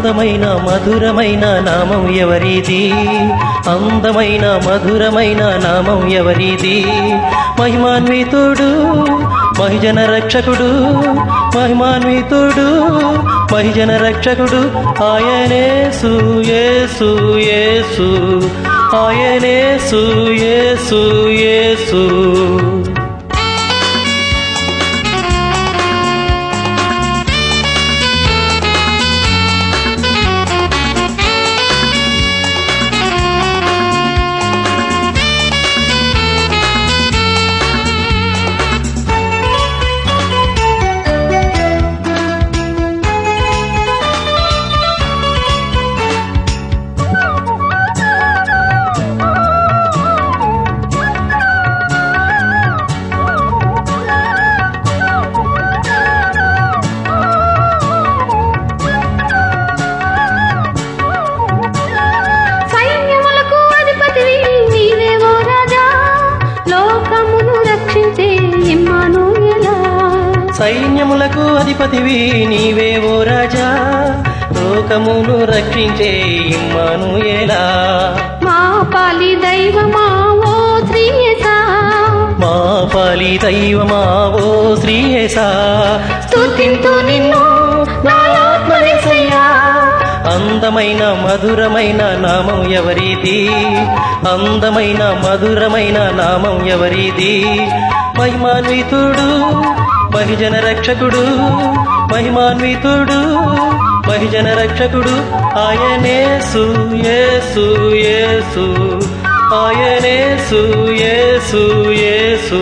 అందమైన మధురమైన నామం ఎవరిది అందమైన మధురమైన నామం ఎవరిది మహిమాన్వితుడు మహిజన రక్షకుడు మహిమాన్వితుడు మహిజన రక్షకుడు ఆయనే యేసు యేసు ఆయనే యేసు యేసు సైన్యములకు అధిపతివి నీవేవో రాజా లోకమును రక్షించే ఇమ్మానుయేలా సైన్యములకు అధిపతివి నీవేవో రాజా లోకమును రక్షించే ఇమ్మానుయేలా మా పాలి దైవమా ఓ శ్రీయసా మా పాలి దైవమా ఓ శ్రీయేసా స్తుతింతు నిన్ను నా ఆత్మయేసయ్యా అందమైన మధురమైన నామం ఎవరిది అందమైన మధురమైన నామం ఎవరిది మహిమాన్వితుడు మహిజన రక్షకుడు మహిమాన్వితుడు మహిజన రక్షకుడు ఆయనే యేసు యేసు ఆయనే యేసు యేసు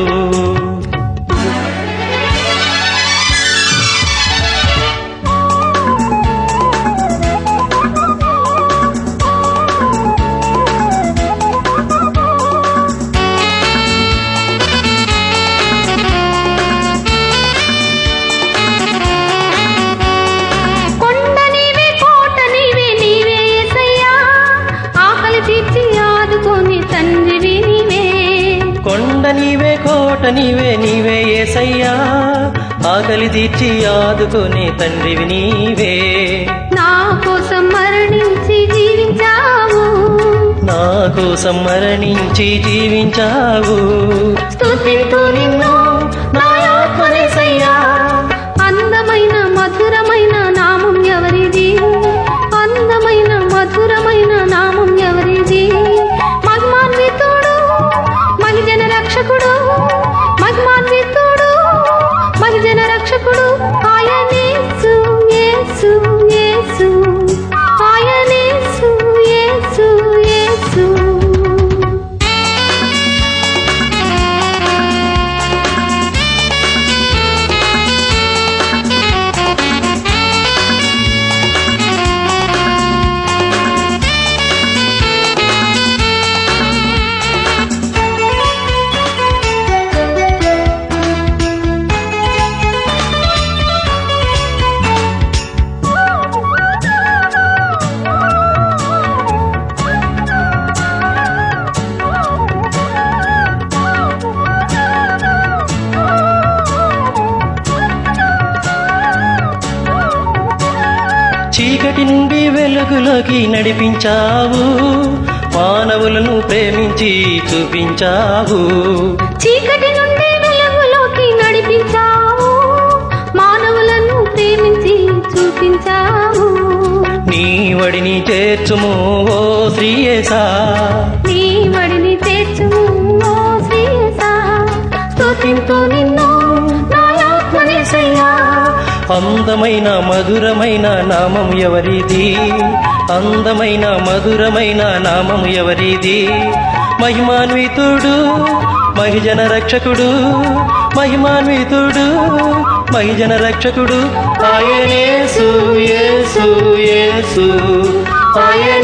కొండ నీవే కోట నీవే నీవే యేసయ్యా ఆకలి తీర్చి ఆదుకొని తండ్రివి నీవే కొండ నీవే కోట నీవే నీవే ఏసయ్యా ఆకలి తీర్చి ఆదుకునే తండ్రివి నీవే నా కోసం మరణించి జీవించావు నా కోసం మరణించి జీవించావు స్తుతింతు నిన్ను నా ఆత్మనేసయ్యా అందమైన మధురమైన నామం ఎవరిది అందమైన మధురమైన నామం ఎవరిది మహిమాన్వితుడు మహిజన రక్షకుడు మహిమాన్వితుడు మహిజన రక్షకుడు ఆయనేసు యేసు యేసు ఆయనేసు యేసు యేసు చీకటి నుండి వెలుగులోకి నడిపించావు మానవులను ప్రేమించి చూపించావు చీకటి నుండి వెలుగులోకి నడిపించావు మానవులను ప్రేమించి చూపించావు నీ వడిని చేర్చుము ఓ శ్రీయేసా నీ వడిని చేర్చుము ఓ శ్రీయసా స్తుతింతు నిన్ను నా ఆత్మనేసయ్యా అందమైన మధురమైన నామం ఎవరిది అందమైన మధురమైన నామం ఎవరిది మహిమాన్వితుడు మహిజన రక్షకుడు మహిమాన్వితుడు మహిజన రక్షకుడు ఆయనే యేసు యేసు ఆయనే